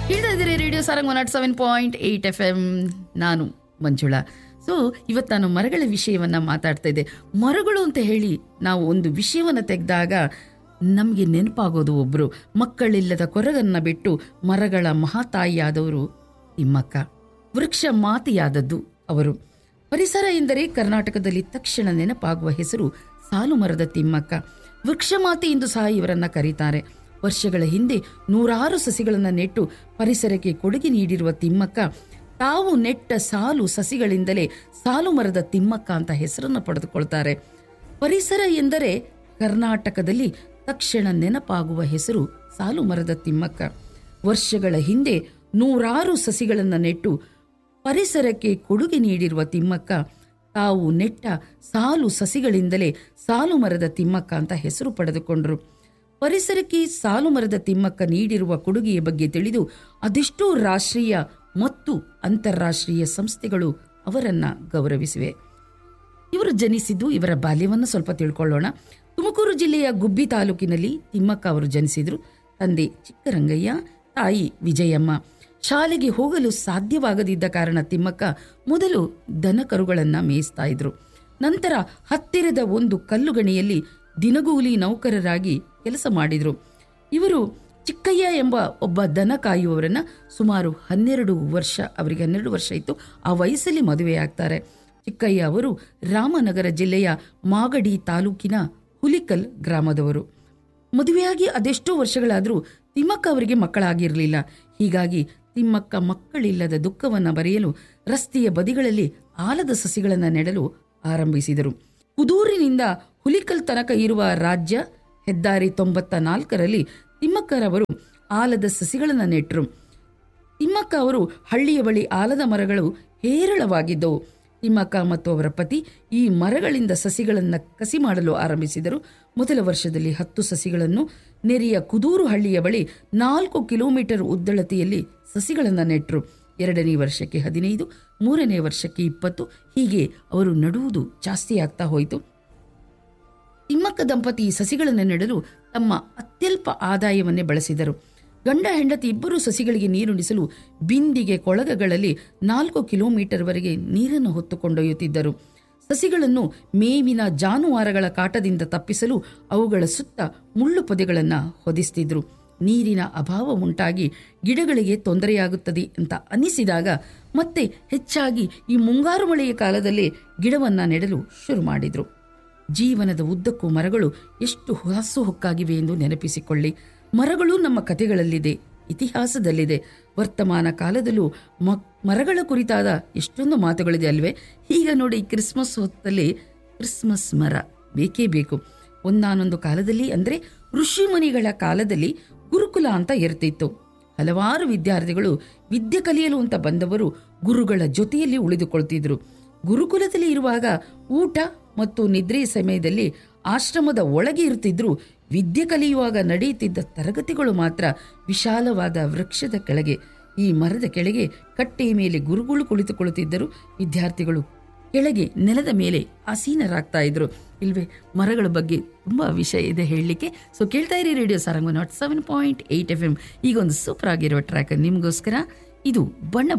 ಹೇಳ್ತಾ ಇದ್ದೀರಿ radio Sarang one nought seven point eight F M ನಾನು ಮಂಜುಳಾ ಸೊ ಇವತ್ತು ನಾನು ಮರಗಳ ವಿಷಯವನ್ನು ಮಾತಾಡ್ತಾ ಇದ್ದೆ ಮರಗಳು ಅಂತ ಹೇಳಿ ನಾವು ಒಂದು ವಿಷಯವನ್ನು ತೆಗೆದಾಗ ನಮಗೆ ನೆನಪಾಗೋದು ಒಬ್ಬರು ಮಕ್ಕಳಿಲ್ಲದ ಕೊರಗನ್ನು ಬಿಟ್ಟು ಮರಗಳ ಮಹಾತಾಯಿಯಾದವರು ತಿಮ್ಮಕ್ಕ ವೃಕ್ಷ ಮಾತೆಯಾದದ್ದು ಅವರು ಪರಿಸರ ಎಂದರೆ ಕರ್ನಾಟಕದಲ್ಲಿ ತಕ್ಷಣ ನೆನಪಾಗುವ ಹೆಸರು ಸಾಲು ಮರದ ತಿಮ್ಮಕ್ಕ ವೃಕ್ಷ ಮಾತೆ ಎಂದು ಸಹ ಇವರನ್ನ ಕರೀತಾರೆ ವರ್ಷಗಳ ಹಿಂದೆ ನೂರಾರು ಸಸಿಗಳನ್ನು ನೆಟ್ಟು ಪರಿಸರಕ್ಕೆ ಕೊಡುಗೆ ನೀಡಿರುವ ತಿಮ್ಮಕ್ಕ ತಾವು ನೆಟ್ಟ ಸಾಲು ಸಸಿಗಳಿಂದಲೇ ಸಾಲು ಮರದ ತಿಮ್ಮಕ್ಕ ಅಂತ ಹೆಸರನ್ನು ಪಡೆದುಕೊಳ್ತಾರೆ ಪರಿಸರ ಎಂದರೆ ಕರ್ನಾಟಕದಲ್ಲಿ ತಕ್ಷಣ ನೆನಪಾಗುವ ಹೆಸರು ಸಾಲು ಮರದ ತಿಮ್ಮಕ್ಕ ವರ್ಷಗಳ ಹಿಂದೆ ನೂರಾರು ಸಸಿಗಳನ್ನು ನೆಟ್ಟು ಪರಿಸರಕ್ಕೆ ಕೊಡುಗೆ ನೀಡಿರುವ ತಿಮ್ಮಕ್ಕ ತಾವು ನೆಟ್ಟ ಸಾಲು ಸಸಿಗಳಿಂದಲೇ ಸಾಲು ಮರದ ತಿಮ್ಮಕ್ಕ ಅಂತ ಹೆಸರು ಪಡೆದುಕೊಂಡರು ಪರಿಸರಕ್ಕೆ ಸಾಲು ಮರದ ತಿಮ್ಮಕ್ಕ ನೀಡಿರುವ ಕೊಡುಗೆಯ ಬಗ್ಗೆ ತಿಳಿದು ಅದೆಷ್ಟೋ ರಾಷ್ಟ್ರೀಯ ಮತ್ತು ಅಂತಾರಾಷ್ಟ್ರೀಯ ಸಂಸ್ಥೆಗಳು ಅವರನ್ನ ಗೌರವಿಸಿವೆ ಇವರು ಜನಿಸಿದ್ದು ಇವರ ಬಾಲ್ಯವನ್ನು ಸ್ವಲ್ಪ ತಿಳ್ಕೊಳ್ಳೋಣ ತುಮಕೂರು ಜಿಲ್ಲೆಯ ಗುಬ್ಬಿ ತಾಲೂಕಿನಲ್ಲಿ ತಿಮ್ಮಕ್ಕ ಅವರು ಜನಿಸಿದ್ರು ತಂದೆ ಚಿಕ್ಕರಂಗಯ್ಯ ತಾಯಿ ವಿಜಯಮ್ಮ ಶಾಲೆಗೆ ಹೋಗಲು ಸಾಧ್ಯವಾಗದಿದ್ದ ಕಾರಣ ತಿಮ್ಮಕ್ಕ ಮೊದಲು ದನಕರುಗಳನ್ನ ಮೇಯಿಸ್ತಾ ಇದ್ರು ನಂತರ ಹತ್ತಿರದ ಒಂದು ಕಲ್ಲುಗಣಿಯಲ್ಲಿ ದಿನಗೂಲಿ ನೌಕರರಾಗಿ ಕೆಲಸ ಮಾಡಿದ್ರು ಇವರು ಚಿಕ್ಕಯ್ಯ ಎಂಬ ಒಬ್ಬ ದನ ಕಾಯುವವರನ್ನ ಸುಮಾರು ಹನ್ನೆರಡು ವರ್ಷ ಅವರಿಗೆ ಹನ್ನೆರಡು ವರ್ಷ ಇತ್ತು ಆ ವಯಸ್ಸಲ್ಲಿ ಮದುವೆಯಾಗ್ತಾರೆ ಚಿಕ್ಕಯ್ಯ ಅವರು ರಾಮನಗರ ಜಿಲ್ಲೆಯ ಮಾಗಡಿ ತಾಲೂಕಿನ ಹುಲಿಕಲ್ ಗ್ರಾಮದವರು ಮದುವೆಯಾಗಿ ಅದೆಷ್ಟೋ ವರ್ಷಗಳಾದರೂ ತಿಮ್ಮಕ್ಕ ಅವರಿಗೆ ಮಕ್ಕಳಾಗಿರಲಿಲ್ಲ ಹೀಗಾಗಿ ತಿಮ್ಮಕ್ಕ ಮಕ್ಕಳಿಲ್ಲದ ದುಃಖವನ್ನು ಬರೆಯಲು ರಸ್ತೆಯ ಬದಿಗಳಲ್ಲಿ ಆಲದ ಸಸಿಗಳನ್ನು ನೆಡಲು ಆರಂಭಿಸಿದರು ಕುದೂರಿನಿಂದ ಹುಲಿಕಲ್ ತನಕ ಇರುವ ರಾಜ್ಯ ಹೆದ್ದಾರಿ ತೊಂಬತ್ತ ನಾಲ್ಕರಲ್ಲಿ ತಿಮ್ಮಕ್ಕರವರು ಆಲದ ಸಸಿಗಳನ್ನು ನೆಟ್ಟರು ತಿಮ್ಮಕ್ಕ ಅವರು ಹಳ್ಳಿಯ ಬಳಿ ಆಲದ ಮರಗಳು ಹೇರಳವಾಗಿದ್ದವು ತಿಮ್ಮಕ್ಕ ಮತ್ತು ಅವರ ಪತಿ ಈ ಮರಗಳಿಂದ ಸಸಿಗಳನ್ನು ಕಸಿ ಮಾಡಲು ಆರಂಭಿಸಿದರು ಮೊದಲ ವರ್ಷದಲ್ಲಿ ಹತ್ತು ಸಸಿಗಳನ್ನು ನೆರೆಯ ಕುದೂರು ಹಳ್ಳಿಯ ಬಳಿ ನಾಲ್ಕು ಕಿಲೋಮೀಟರ್ ಉದ್ದಳತೆಯಲ್ಲಿ ಸಸಿಗಳನ್ನು ನೆಟ್ಟರು ಎರಡನೇ ವರ್ಷಕ್ಕೆ ಹದಿನೈದು ಮೂರನೇ ವರ್ಷಕ್ಕೆ ಇಪ್ಪತ್ತು ಹೀಗೆ ಅವರು ನಡುವುದು ಜಾಸ್ತಿ ಆಗ್ತಾ ಹೋಯಿತು ತಿಮ್ಮಕ್ಕ ದಂಪತಿ ಈ ಸಸಿಗಳನ್ನು ನೆಡಲು ತಮ್ಮ ಅತ್ಯಲ್ಪ ಆದಾಯವನ್ನೇ ಬಳಸಿದರು ಗಂಡ ಹೆಂಡತಿ ಇಬ್ಬರು ಸಸಿಗಳಿಗೆ ನೀರುಣಿಸಲು ಬಿಂದಿಗೆ ಕೊಳಗಗಳಲ್ಲಿ ನಾಲ್ಕು ಕಿಲೋಮೀಟರ್ವರೆಗೆ ನೀರನ್ನು ಹೊತ್ತುಕೊಂಡೊಯ್ಯುತ್ತಿದ್ದರು ಸಸಿಗಳನ್ನು ಮೇವಿನ ಜಾನುವಾರುಗಳ ಕಾಟದಿಂದ ತಪ್ಪಿಸಲು ಅವುಗಳ ಸುತ್ತ ಮುಳ್ಳು ಪೊದೆಗಳನ್ನು ಹೊದಿಸ್ತಿದ್ರು ನೀರಿನ ಅಭಾವ ಉಂಟಾಗಿ ಗಿಡಗಳಿಗೆ ತೊಂದರೆಯಾಗುತ್ತದೆ ಅಂತ ಅನ್ನಿಸಿದಾಗ ಮತ್ತೆ ಹೆಚ್ಚಾಗಿ ಈ ಮುಂಗಾರು ಮಳೆಯ ಕಾಲದಲ್ಲಿ ಗಿಡವನ್ನು ನೆಡಲು ಶುರು ಮಾಡಿದರು ಜೀವನದ ಉದ್ದಕ್ಕೂ ಮರಗಳು ಎಷ್ಟು ಹಾಸುಹೊಕ್ಕಾಗಿವೆ ಎಂದು ನೆನಪಿಸಿಕೊಳ್ಳಿ ಮರಗಳು ನಮ್ಮ ಕಥೆಗಳಲ್ಲಿದೆ ಇತಿಹಾಸದಲ್ಲಿದೆ ವರ್ತಮಾನ ಕಾಲದಲ್ಲೂ ಮ ಮರಗಳ ಕುರಿತಾದ ಎಷ್ಟೊಂದು ಮಾತುಗಳಿದೆ ಅಲ್ವೇ ಈಗ ನೋಡಿ ಕ್ರಿಸ್ಮಸ್ ಹೊತ್ತಲ್ಲಿ ಕ್ರಿಸ್ಮಸ್ ಮರ ಬೇಕೇ ಬೇಕು ಒಂದಾನೊಂದು ಕಾಲದಲ್ಲಿ ಅಂದರೆ ಋಷಿಮುನಿಗಳ ಕಾಲದಲ್ಲಿ ಗುರುಕುಲ ಅಂತ ಇರ್ತಿತ್ತು ಹಲವಾರು ವಿದ್ಯಾರ್ಥಿಗಳು ವಿದ್ಯೆ ಕಲಿಯಲು ಅಂತ ಬಂದವರು ಗುರುಗಳ ಜೊತೆಯಲ್ಲಿ ಉಳಿದುಕೊಳ್ತಿದ್ರು ಗುರುಕುಲದಲ್ಲಿ ಇರುವಾಗ ಊಟ ಮತ್ತು ನಿದ್ರೆ ಸಮಯದಲ್ಲಿ ಆಶ್ರಮದ ಒಳಗೆ ಇರುತ್ತಿದ್ರು ವಿದ್ಯೆ ಕಲಿಯುವಾಗ ನಡೆಯುತ್ತಿದ್ದ ತರಗತಿಗಳು ಮಾತ್ರ ವಿಶಾಲವಾದ ವೃಕ್ಷದ ಕೆಳಗೆ ಈ ಮರದ ಕೆಳಗೆ ಕಟ್ಟೆಯ ಮೇಲೆ ಗುರುಗಳು ಕುಳಿತುಕೊಳ್ಳುತ್ತಿದ್ದರು ವಿದ್ಯಾರ್ಥಿಗಳು ಕೆಳಗೆ ನೆಲದ ಮೇಲೆ ಆಸೀನರಾಗ್ತಾ ಇದ್ರು ಇಲ್ವೇ ಮರಗಳ ಬಗ್ಗೆ ತುಂಬಾ ವಿಷಯ ಇದೆ ಹೇಳಲಿಕ್ಕೆ ಸೊ ಕೇಳ್ತಾ ಇರಿ radio Sarang nought seven point eight F M ಈಗ ಒಂದು ಸೂಪರ್ ಆಗಿರುವ ಟ್ರ್ಯಾಕ್ ನಿಮಗೋಸ್ಕರ ಇದು ಬಣ್ಣ